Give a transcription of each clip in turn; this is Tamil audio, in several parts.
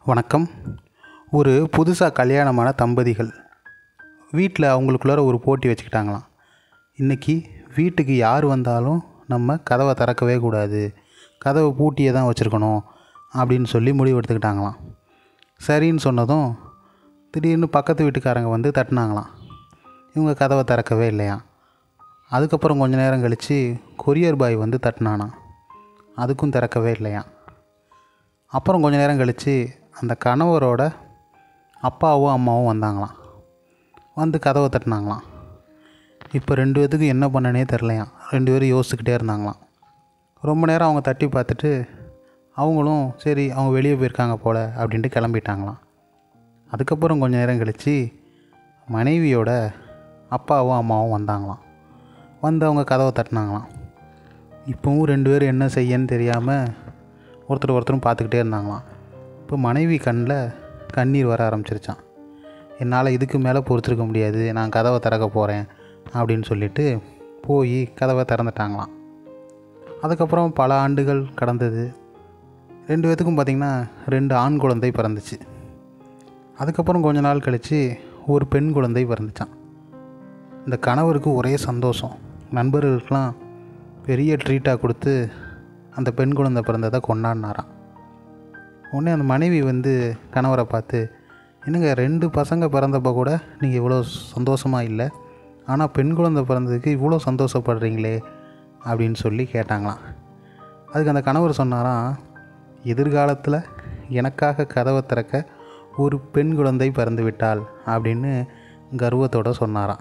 வணக்கம் ஒரு புதுசாக கல்யாணமான தம்பதிகள் வீட்டில் அவங்களுக்குள்ளார ஒரு போட்டி வச்சுக்கிட்டாங்களாம் இன்றைக்கி வீட்டுக்கு யார் வந்தாலும் நம்ம கதவை திறக்கவே கூடாது கதவை பூட்டியே தான் வச்சுருக்கணும் அப்படின்னு சொல்லி முடிவு எடுத்துக்கிட்டாங்களாம் சரின்னு சொன்னதும் திடீர்னு பக்கத்து வீட்டுக்காரங்க வந்து தட்டினாங்களாம் இவங்க கதவை திறக்கவே இல்லையாம் அதுக்கப்புறம் கொஞ்ச நேரம் கழித்து கொரியர் பாய் வந்து தட்டினானாம் அதுக்கும் திறக்கவே இல்லையாம் அப்புறம் கொஞ்ச நேரம் கழித்து அந்த கணவரோட அப்பாவும் அம்மாவும் வந்தாங்களாம் வந்து கதவை தட்டினாங்களாம் இப்போ ரெண்டு பேத்துக்கும் என்ன பண்ணனே தெரிலையாம் ரெண்டு பேரும் யோசிச்சுக்கிட்டே இருந்தாங்களாம் ரொம்ப நேரம் அவங்க தட்டி பார்த்துட்டு அவங்களும் சரி அவங்க வெளியே போயிருக்காங்க போல் அப்படின்ட்டு கிளம்பிட்டாங்களாம் அதுக்கப்புறம் கொஞ்ச நேரம் கழித்து மனைவியோட அப்பாவும் அம்மாவும் வந்தாங்களாம் வந்து அவங்க கதவை தட்டினாங்களாம் இப்போவும் ரெண்டு பேரும் என்ன செய்யன்னு தெரியாமல் ஒருத்தர் ஒருத்தரும் பார்த்துக்கிட்டே இருந்தாங்களாம் இப்போ மனைவி கண்ணில் கண்ணீர் வர ஆரம்பிச்சிருச்சான் என்னால் இதுக்கு மேலே பொறுத்திருக்க முடியாது நான் கதவை திறக்க போகிறேன் அப்படின்னு சொல்லிட்டு போய் கதவை திறந்துட்டாங்களாம் அதுக்கப்புறம் பல ஆண்டுகள் கடந்தது ரெண்டு பேத்துக்கும் பார்த்திங்கன்னா ரெண்டு ஆண் குழந்தை பிறந்துச்சு அதுக்கப்புறம் கொஞ்ச நாள் கழித்து ஒரு பெண் குழந்தை பிறந்துச்சான் இந்த கணவருக்கு ஒரே சந்தோஷம் நண்பர்களுக்கெலாம் பெரிய ட்ரீட்டாக கொடுத்து அந்த பெண் குழந்தை பிறந்ததை கொண்டாடினாராம் உடனே அந்த மனைவி வந்து கணவரை பார்த்து என்னங்க ரெண்டு பசங்க பிறந்தப்போ கூட நீங்கள் இவ்வளோ சந்தோஷமாக இல்லை ஆனால் பெண் குழந்தை பிறந்ததுக்கு இவ்வளோ சந்தோஷப்படுறீங்களே அப்படின்னு சொல்லி கேட்டாங்களாம் அதுக்கு அந்த கணவர் சொன்னாராம் எதிர்காலத்தில் எனக்காக கதவை திறக்க ஒரு பெண் குழந்தை பிறந்து விட்டாள் அப்படின்னு கர்வத்தோட சொன்னாராம்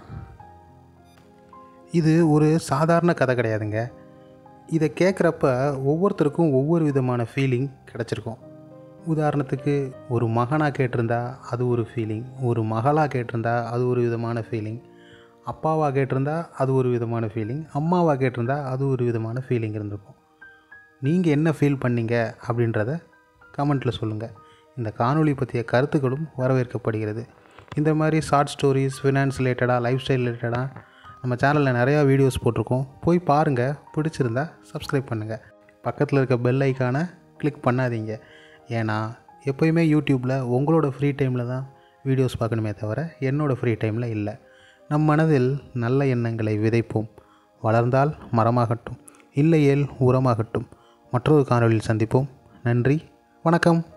இது ஒரு சாதாரண கதை கிடையாதுங்க இதை கேட்குறப்ப ஒவ்வொருத்தருக்கும் ஒவ்வொரு விதமான ஃபீலிங் கிடச்சிருக்கும் உதாரணத்துக்கு ஒரு மகனாக கேட்டிருந்தா அது ஒரு ஃபீலிங் ஒரு மகளாக கேட்டிருந்தா அது ஒரு விதமான ஃபீலிங் அப்பாவாக கேட்டிருந்தா அது ஒரு விதமான ஃபீலிங் அம்மாவாக கேட்டிருந்தா அது ஒரு விதமான ஃபீலிங் இருந்திருக்கும் நீங்கள் என்ன ஃபீல் பண்ணீங்க அப்படின்றத கமெண்ட்டில் சொல்லுங்கள் இந்த காணொளி பற்றிய கருத்துக்களும் வரவேற்கப்படுகிறது இந்த மாதிரி ஷார்ட் ஸ்டோரிஸ் ஃபினான்ஸ் ரிலேட்டடாக லைஃப் ஸ்டைல் ரிலேட்டடாக நம்ம சேனலில் நிறையா வீடியோஸ் போட்டிருக்கோம் போய் பாருங்கள் பிடிச்சிருந்தா சப்ஸ்கிரைப் பண்ணுங்கள் பக்கத்தில் இருக்க பெல் ஐக்கானை கிளிக் பண்ணாதீங்க ஏன்னா எப்போயுமே யூடியூப்பில் உங்களோட ஃப்ரீ டைமில் தான் வீடியோஸ் பார்க்கணுமே தவிர என்னோடய ஃப்ரீ டைமில் இல்லை நம் மனதில் நல்ல எண்ணங்களை விதைப்போம் வளர்ந்தால் மரமாகட்டும் இல்லையேல் உரமாகட்டும் மற்றொரு காணொளியில் சந்திப்போம் நன்றி வணக்கம்